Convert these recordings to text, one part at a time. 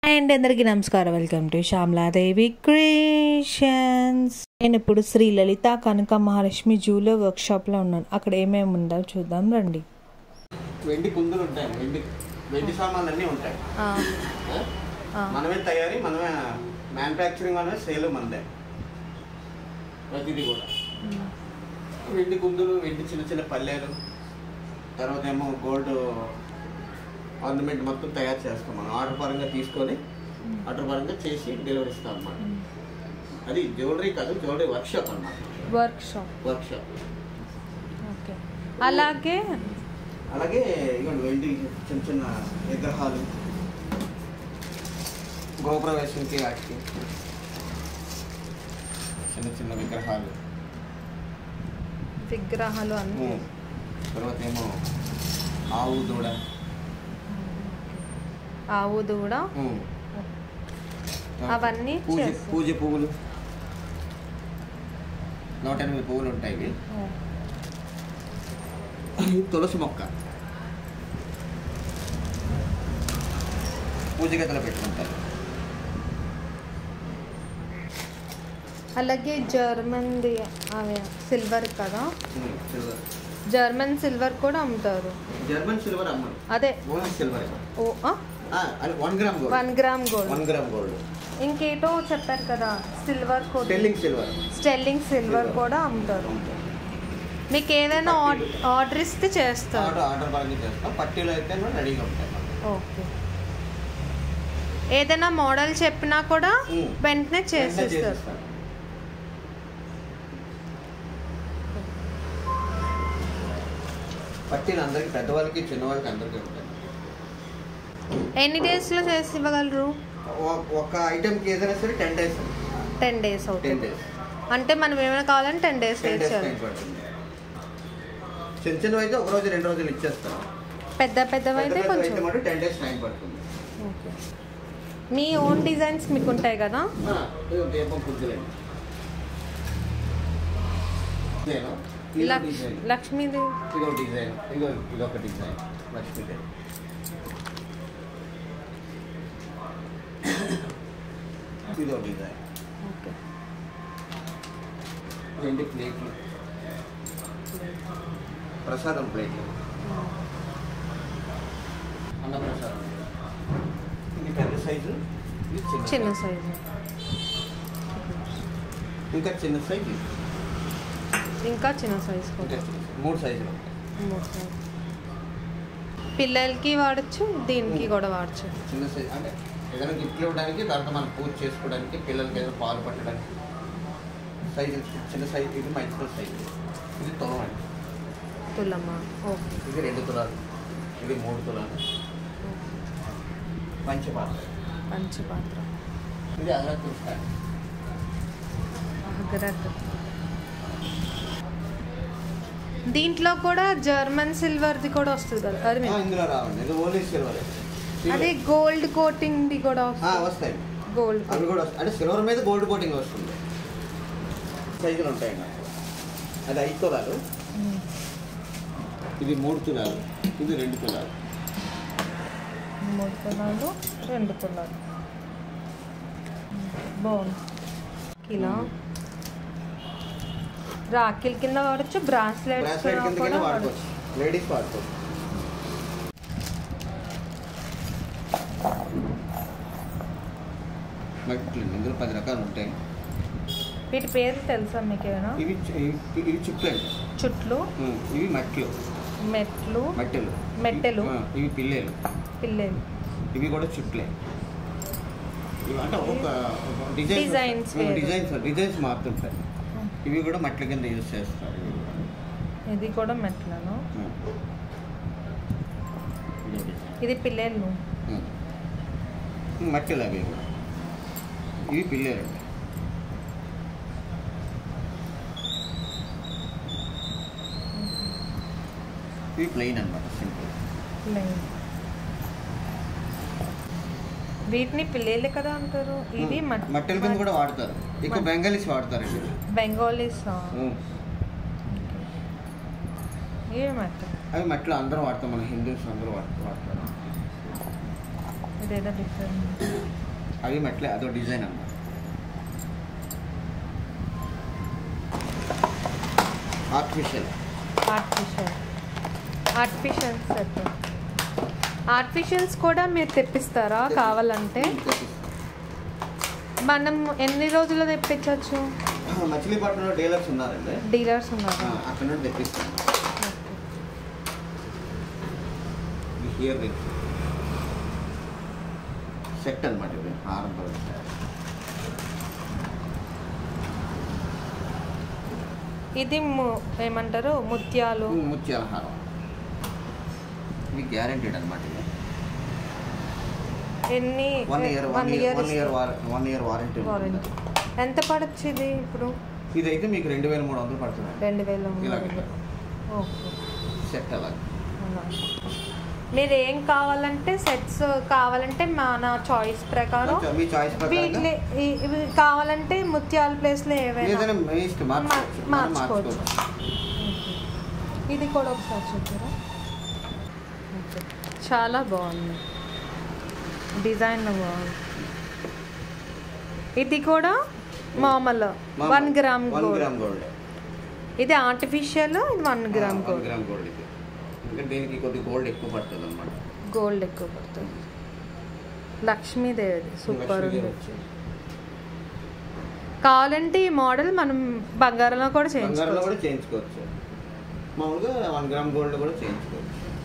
And అందరికీ నమస్కారం welcome to Shyamala Devi creations నేను ఇప్పుడు శ్రీ లలిత కనక మహాలక్ష్మి జూలో వర్క్షాప్లో ఉన్నాను అక్కడ ఏమేమి ఉందో చూద్దాం రండి వెండి కుందులు ఉంటాయి వెండి వెండి సామాన్లు అన్నీ ఉంటాయి ఆ, ఆ? మనమే తయారీ మనమే మ్యానుఫ్యాక్చరింగ్ మనమే సేల్ మనదే ప్రతిదీ కూడా వెండి కుందులు వెండి చిన్న చిన్న పల్లెలు తర్వాత ఏమో గోల్డ్ ఆర్నమెంట్ మొత్తం తయారు చేస్తాం మనం ఆర్డర్ పరంగా తీసుకొని ఆర్డర్ పరంగా చేసి డెలివరీ ఇస్తాం అన్నమాట అది జ్యువెలరీ కాదు జ్యువెలరీ వర్క్షాప్ అన్నమాట వర్క్షాప్ వర్క్షాప్ ఓకే అలాగే అలాగే ఇవ్వండి వెండి చిన్న చిన్న విగ్రహాలు గోప్రవేశంకి వాటికి చిన్న చిన్న విగ్రహాలు విగ్రహాలు అన్ని ఉమ్. తర్వాత ఏమో ఆవు దూడ ఆవు దూడ ఉమ్. అవన్నీ పూజ చేస్తాం. పూజ పువ్వులు నూట ఎనిమిది పువ్వులు ఉంటాయి ఇవి. ఇది తులసి మొక్క పూజ గదిలో పెట్టుకుంటారు అలాగే జర్మన్ది అవి సిల్వర్ కదా ఉమ్, సిల్వర్ జర్మన్ సిల్వర్ కూడా అమ్ముతారు జర్మన్ సిల్వర్ అమ్మరు అదే ఓన్లీ సిల్వర్ ఓ అది one gram gold one gram gold one gram gold ఇంకేటో చెప్పారు కదా సిల్వర్ కూడా sterling silver sterling silver Silver. కూడా అమ్ముతారు మీకు ఏదైనా ఆర్డర్ ఆర్డర్ ఇస్తే చేస్తారు ఆర్డర్ ఆర్డర్ పరంగా చేస్తాం పట్టీలు అయితే రెడీగా ఉంటాయి మనకి. ఓకే ఏదైనా మోడల్ చెప్పినా కూడా ఉమ్. వెంటనే వెంటనే చేసేస్తారు చేసేస్తాం. పట్టీలు అందరికి పెద్దవాళ్ళకి చిన్నవాళ్ళకి అందరికీ ఉంటాయి ఎన్ని డేస్లో చేసి ఇవ్వగలరు ఒ- ఒక ఐటెంకి ఏదైనా సరే ten days ten days ten అవుతుంది డేస్ అంటే మనం ఏమైనా కావాలంటే టెన్ డేస్ టెన్ డేస్ ఇచ్చారు టైం పడుతుంది చిన్న చిన్నవి అయితే ఒక రోజు రెండు రోజులు ఇచ్చేస్తాం పెద్ద పెద్దవి అయితే పెద్ద పెద్దవి అయితే కొంచెం మటు టెన్ డేస్ టైం పడుతుంది ఓకే మీ ఓన్ డిజైన్స్ మీకు ఉంటాయి కదా ఆ, ఇదిగో దీపం కుద్దులేండి ఇదేనా? ఇదో లక్ష్ డిజైన్ లక్ష్మీదేవి ఇదో డిజైన్ ఇదో ఇదొక డిజైన్ లక్ష్మీదేవి ఇదో డిజైన్ ఓకే రెండు ప్లేట్లు ప్రసాదం ప్లేట్లు అన్న ప్రసాదం ఇది పెద్ద సైజు ఇది చిన్న చిన్న సైజు. సైజు ఇంకా చిన్న సైజు ఇంకా చిన్న సైజు ఇంకా కూడా చిన్న సైజు. మూడు సైజులు ఉంటాయి మూడు size. పిల్లలకి వాడచ్చు దీనికి కూడా వాడచ్చు చిన్న సైజు అంటే ఏదైనా గిఫ్ట్లు ఇవ్వడానికి తర్వాత మనం పూజ చేసుకోవడానికి పిల్లలకి ఏదైనా పాలు పట్టడానికి సైజు చిన్న సైజు ఇది మంచి సైజు ఇది తులం అండి తులమ్మ ఓకే ఇది రెండు తులాలు ఇది మూడు తులాలు మంచి పాత్ర పంచపాత్ర ఇది అదనపు స్థాయి అగ్రత్ దీంట్లో కూడా జర్మన్ సిల్వర్ది కూడా వస్తుంది కదా అది ఆ, ఇందులో రావండి ఇది ఓన్లీ సిల్వర్ అదే గోల్డ్ కోటింగ్ది కూడా వస్తుంది వస్తాయి గోల్డ్ అవి కూడా వస్తాయి అంటే సిల్వర్ మీద గోల్డ్ కోటింగ్ వస్తుంది సైజులు ఉంటాయండి అది ఐదు తులాలు ఇది మూడు తులాలు ఇది రెండు తులాలు మూడు తులాలు రెండు తులాలు బాగుంది కిలో రాఖీల కింద వాడచ్చు బ్రాస్లెట్స్ బ్రాస్లెట్ కింద కూడా కింద వాడచ్చు వాడుకోవచ్చు లేడీస్ వాడుకోవచ్చు మట్టి ఇందులో పది రకాలు ఉంటాయి వీటి పేర్లు తెలుసా మీకు ఏమైనా ఇవి చి- ఇవి- ఇవి చుట్లు అండి చుట్లు ఉమ్, ఇవి మట్లు మెట్లు మట్టెలు మెట్టెలు. ఆ, ఇవి పిల్లలు పిల్లలు ఇవి కూడా చుట్లే ఇవి అంటే ఒక డిజైన్స్ Designs వేరు. డిజైన్స్ డిజైన్స్ మారుతుంటాయి ఇవి కూడా మట్ల కింద యూజ్ చేస్తారు ఇవి కూడా. ఇది కూడా మెట్లను ఉమ్. ఇదో డిజైన్. ఇది పిల్లలు ఉమ్. మట్టెలు అవి కూడా ఇవి పిల్లలు అండి ఇవి ప్లెయిన్ అనమాట సింపుల్ ప్లెయిన్ వీటిని పిల్లలే కదా అంటారు ఇవి మట్- మట్టెల కింద కూడా వాడతారు ఎక్కువ బెంగాలీస్ వాడతారండి బెంగాలీస్ ఉమ్. ఇవి మట్ అవి మట్లో అందరూ వాడతాం మన హిందూస్ అందరూ వాడతారు వాడతారు ఇదేదో డిఫరెంట్ అవి మెట్లే అదో డిజైన్ అన్నమాట artificial artificial artificial set artificials కూడా మీరు తెప్పిస్తారా కావాలంటే మనం ఎన్ని రోజుల్లో తెప్పించవచ్చు మచిలీపట్నంలో డీలర్స్ ఉన్నారండి డీలర్స్ ఆ, ఉన్నారు అక్కడ నుండి తెప్పిస్తాను ఇది హియర్ రింగ్ సెట్ అనమాట ఇది హారం ఇది ము- ఏమంటారు ముత్యాలు ముత్యాల హారం ఇది గ్యారంటీడ్ అనమాట ఇది ఎన్ని one year one year one year one year warranty warranty ఎంత పడచ్చు ఇది ఇప్పుడు ఇదైతే మీకు రెండు వేల మూడు వందలు పడుతుంది రెండు వేల ఇలా మూడు ఓకే సెట్ అలా అలా. మీరు ఏం కావాలంటే సెట్స్ కావాలంటే మన చాయిస్ ప్రకారం మీ చాయిస్ ప్రకారంగా వీటిని ఈ- ఇవి కావాలంటే ముత్యాల ప్లేస్లో ఏవైనా ఏదైనా మీ ఇష్టం మార్చుకోవచ్చు మా- మనం మార్చుకోవచ్చు. మార్చుకోవచ్చు ఇది కూడా ఒకసారి చూద్దారా ఓకే. చాలా బాగుంది డిజైన్ బాగుంది ఇది కూడా మామూలు one gram one gold gram gold ఇది ఆర్టిఫిషియల్ ఇది one gram one gold gram gold ఇది ఎందుకంటే దీనికి కొద్ది గోల్డ్ ఎక్కువ పడుతుంది అనమాట గోల్డ్ ఎక్కువ పడుతుంది లక్ష్మీదేవిది సూపర్ ఉంది కావాలంటే ఈ మోడల్ మనం బంగారంలో కూడా బంగారంలో చేయించుకోవచ్చు కూడా చేయించుకోవచ్చు మామూలుగా వన్ గ్రామ్ గోల్డ్ కూడా చేయించుకోవచ్చు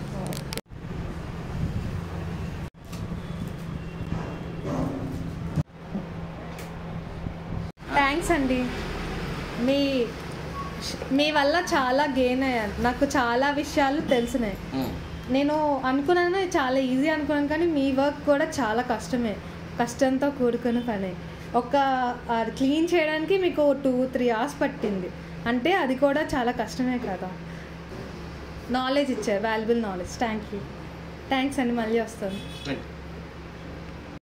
థ్యాంక్స్ అండి మీ మీ వల్ల చాలా గెయిన్ అయ్యాను నాకు చాలా విషయాలు తెలిసినాయి నేను అనుకున్నాను ఇది చాలా ఈజీ అనుకున్నాను కానీ మీ వర్క్ కూడా చాలా కష్టమే కష్టంతో కూడుకున్న పనే ఒక క్లీన్ చేయడానికి మీకు టూ త్రీ అవర్స్ పట్టింది అంటే అది కూడా చాలా కష్టమే కదా నాలెడ్జ్ ఇచ్చారు valuable knowledge thank you thanks అండి మళ్ళీ వస్తాను రైట్